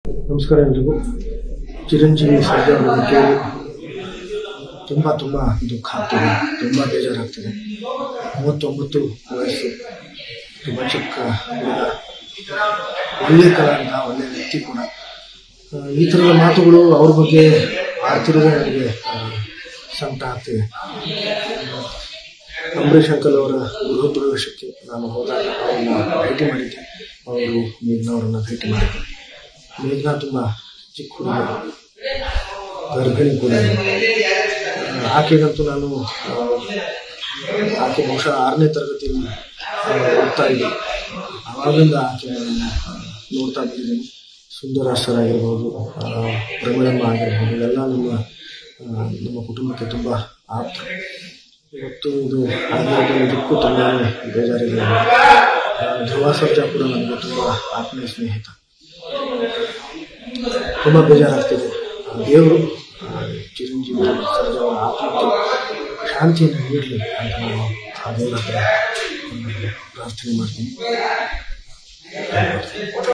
ನಮಸ್ಕಾರ ಎಲ್ರಿಗೂ ಚಿರಂಜೀವಿ ಸರ್ಜಾ ಅವರನ್ನು ಕೇಳಿ ತುಂಬ ತುಂಬ ದುಃಖ ಆಗ್ತಿದೆ ತುಂಬ ಬೇಜಾರಾಗ್ತಿದೆ ಮೂವತ್ತೊಂಬತ್ತು ವಯಸ್ಸು ತುಂಬ ಚಿಕ್ಕ ಹುಡುಗ ಒಳ್ಳೆ ಕಲಾವಿದ ಒಳ್ಳೆ ವ್ಯಕ್ತಿ ಕೂಡ ಆ, ಈ ಥರದ ಮಾತುಗಳು ಅವ್ರ ಬಗ್ಗೆ ಆಡ್ತಿರೋದೇ ನನಗೆ ಆ, ಸಂಕಟ ಆಗ್ತಿದೆ ಅಂಬರೀಷ್ ಅಂಕಲ್ ಅವರ ಗೃಹ ಪ್ರವೇಶಕ್ಕೆ ನಾನು ಹೋದಾಗ ಅವ್ರನ್ನ ಭೇಟಿ ಮಾಡಿದ್ದೆ ಅವರು ಮೇಘ್ನಾ ಅವರನ್ನ ಭೇಟಿ ಮಾಡಿದ್ದೆ ಮೇಘ್ನಾ ತುಂಬ ಚಿಕ್ಕ ಹುಡುಗ ಗರ್ಭಿಣಿ ಕೂಡ ಆ, ಆಕೆಗಂತೂ ನಾನು ಆ, ಆಕೆ ಬಹುಶಃ ಆರನೇ ತರಗತಿಯಲ್ಲಿ ಆ, ಓದ್ತಾ ಇದ್ದೆ ಆವಾಗಿಂದ ಆಕೆ ನಾನು ನೋಡ್ತಾ ಬಂದಿದ್ದೀನಿ ಸುಂದರ ಸರ್ ಆಗಿರ್ಬೋದು ಆ, ಪ್ರಮೀಳಮ್ಮ ಆಗಿರ್ಬೋದು ಇವೆಲ್ಲ ನಮ್ಮ ಆ, ನಮ್ಮ ಕುಟುಂಬಕ್ಕೆ ತುಂಬ ಆಪ್ತ ಇವತ್ತು ಇದು ಆಗಿರೋದು ಇದಕ್ಕೂ ತುಂಬಾ ಬೇಜಾರಿದೆ ಆ, ಧ್ರುವ ಸರ್ಜಾ ಕೂಡ ನನಗೆ ತುಂಬ ಆತ್ಮೀಯ ಸ್ನೇಹಿತ ತುಂಬ ಬೇಜಾರಾಗ್ತಿದೆ ಆ, ದೇವರು ಆ, ಚಿರಂಜೀವಿ ಸರ್ಜಾ ಅವರ ಆತ್ಮಕ್ಕೆ ಶಾಂತಿಯನ್ನು ನೀಡಲಿ ಅಂತ ನಾನು ಆ ದೇವರ ಹತ್ರ ಒಂದು ಪ್ರಾರ್ಥನೆ ಮಾಡ್ತೀನಿ